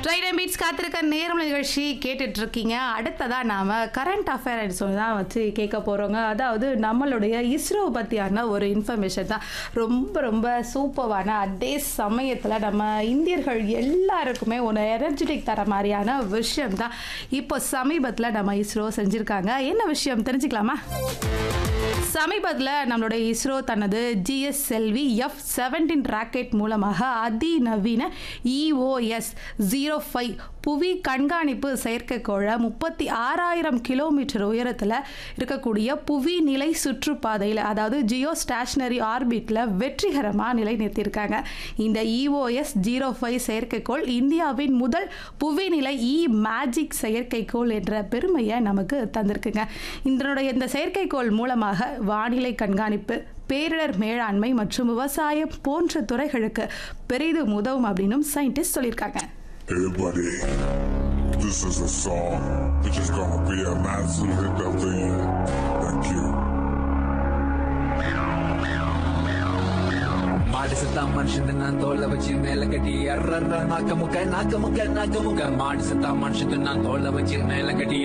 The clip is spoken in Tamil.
ட்ரைட் அண்ட் பீட்ஸ் காத்திருக்க நேரம் நிகழ்ச்சி கேட்டுட்டு இருக்கீங்க அடுத்ததா நாம கரண்ட் அஃபேர் சொல்லி தான் வச்சு கேட்க போறோங்க அதாவது நம்மளுடைய இஸ்ரோ பத்தியான ஒரு இன்ஃபர்மேஷன் தான் ரொம்ப ரொம்ப சூப்பரான அதே சமயத்துல நம்ம இந்தியர்கள் எல்லாருக்குமே ஒரு எனர்ஜெட்டிக் தர மாதிரியான விஷயம் தான் இப்போ சமீபத்தில் நம்ம இஸ்ரோ செஞ்சிருக்காங்க என்ன விஷயம் தெரிஞ்சுக்கலாமா சமீபத்தில் நம்மளுடைய இஸ்ரோ தனது ஜிஎஸ்எல்வி எஃப் செவன்டீன் ராக்கெட் மூலமாக அதிநவீன இஓஎஸ் ஜீரோ ஃபைவ் புவி கண்காணிப்பு செயற்கைக்கோளை முப்பத்தி ஆறாயிரம் கிலோமீட்டர் உயரத்தில் இருக்கக்கூடிய புவி நிலை சுற்றுப்பாதையில் அதாவது ஜியோ ஸ்டேஷனரி ஆர்பிட்டில் வெற்றிகரமாக நிலைநிறுத்தியிருக்காங்க இந்த இஓஎஸ் ஜீரோ ஃபைவ் செயற்கைக்கோள் இந்தியாவின் முதல் புவிநிலை இ மேஜிக் செயற்கைக்கோள் என்ற பெருமையை நமக்கு தந்திருக்குங்க இதனுடைய இந்த செயற்கைக்கோள் மூலமாக வானிலை கண்காணிப்பு பேரிடர் மேலாண்மை மற்றும் விவசாயம் போன்ற துறைகளுக்கு பெரிதும் உதவும் அப்படின்னும் சயின்டிஸ்ட் சொல்லியிருக்காங்க Everybody, this is a song which is gonna be a massive hit of the year. Thank you. மாடு செத்தா மனுஷன் நான் தோலை வச்சு மேல கட்டி அர்ற நாக்க முக்க நாக்க முக்க நாக்க முக்க மாடு செத்தா மனுஷன் நான் தோலை வச்சு மேல கட்டி